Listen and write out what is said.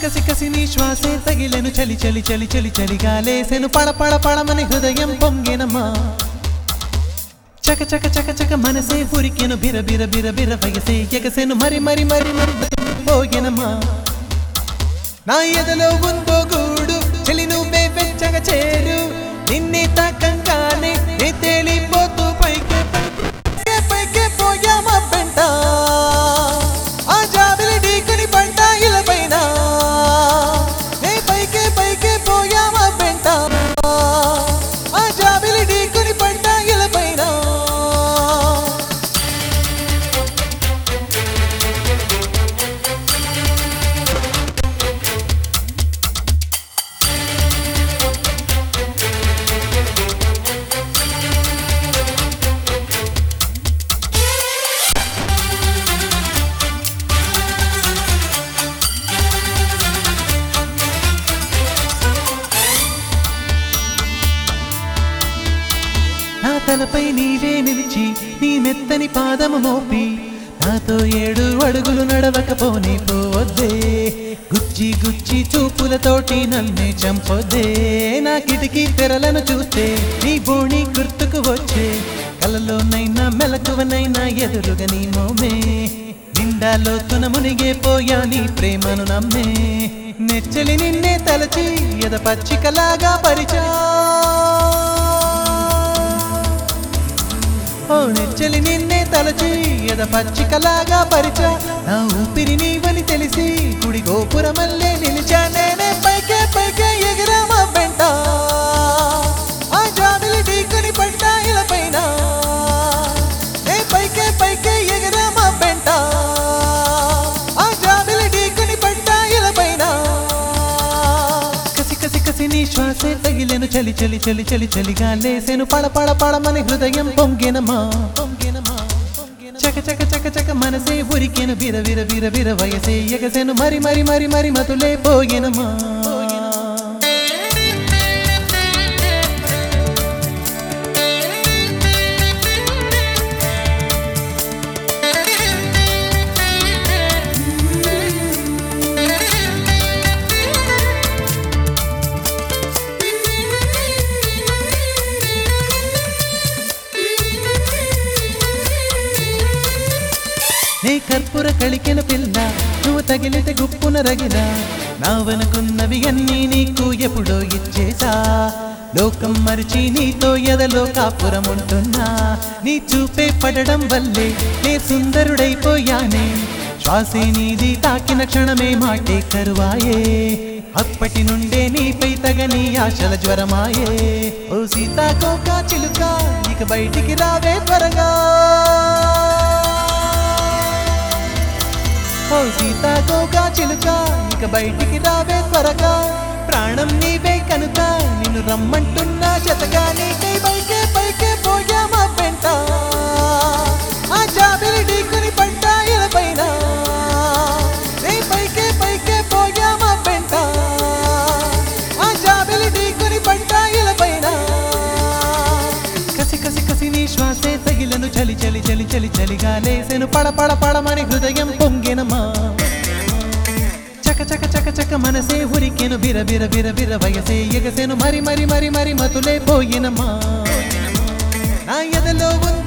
కసి కసి నీ శ్వాసే తగిలెను చలి చలి చలి చలి చలిగాలేసెను పడ పడ పడమని హృదయం పొంగెనమ్మా చక చక చక చక మనసే ఉరికెను బిర బిర బిర బిర వయసే ఎగసెను మరి మరి మరి మరి పోగెనమ్మా నా ఎదలో ఉందో గూడు చెలి నువ్వే వెచ్చగా చేరు నిన్నే తాకంగానే నే తేలిపోతూ పైకే పైకే పైకే పోయామా పెంట ఆ జాబిలి ఢీకొని పంట ఇలపైన నే పైకే పైకే పోయామా పెంట ఆ జాబిలి ఢీకొని పంట ఇలపైన నా తలపై నీవే నిలిచి నీ మెత్తని పాదము మోపి నాతో ఏడు అడుగులు నడవకపోని పోవద్దే గుచ్చి గుచ్చి చూపులతోటి నన్నే చంపొద్దే నా కిటికీ తెరలను చూస్తే నీ బోణి గుర్తుకు వచ్చే కలలోనైనా మెలకువనైనా ఎదురుగా నీ మోమే నిండా లోతున మునిగే పోయా నీ ప్రేమను నమ్మే నెచ్చలి నిన్నే తలచి ఎద పచ్చికలాగా పరిచా ఓ నెచ్చలి నిన్నే తలచి ఎద పచ్చికలాగా పరిచ నా ఊపిరి నీవని తెలిసి గుడి గోపురమల్లే నిలిచా నేనే పైకే పైకే ఎగిరామా పెంట ఆ జాబిలి ఢీకొని పంట ఇలపైన నే పైకే పైకే ఎగిరామా పెంట ఆ జాబిలి ఢీకొని పంట ఇలపైన కసి కసి కసి నీ శ్వాసే తగిలెను చలి చలి చలి చలి చలిగా లేసెను పడ పడ పడమని హృదయం పొంగెనమా పొంగెనమా చక చక చక చక మనసే ఉరికెను బిర బిర బిర బిర వయసే ఎగసెను మరి మరి మరి మరి మతులే పోగెనమా నీ కర్పూర కలికిన పిల్ల నువ్వు తగిలితే గుప్పున రగిన నావనుకున్నవి అన్నీ నీకు ఎప్పుడో ఇచ్చేసా లోకం మరిచి నీతో ఎదలో కాపురం ఉంటున్నా నీ చూపే పడడం వల్లే నే సుందరుడైపోయానే శ్వాసే నీది తాకిన క్షణమే మాటే కరువాయే అప్పటి నుండే నీపై తగని ఆశల జ్వరమాయే ఓ సీతాకోక చిలుక ఇక బయటికి రావే త్వరగా ఓ సీతాకోక చిలుక ఇక బయటికి రావే త్వరగా ప్రాణం నీవే కనుక నిన్ను రమ్మంటున్నా శతగా నీకై పైకే పైకే పోయామా పెంట ఆ జాబిలి ఢీకుని పంట ఇలపైన నీ పైకే పైకే పోయామా పెంట ఆ జాబిలి ఢీకుని పంట ఇలపైన కసి కసి కసి నీ శ్వాసే తగిలను చలి చలి చలి చలి చలిగా లేసెను పడ పడ పడమని హృదయం పొంగెనమా చక చక చక చక మనసే ఉరికెను బిర బిర బిర బిర వయసే ఎగసెను మరి మరి మరి మరి మతులే పోయినమా నా ఎదలో ఉంది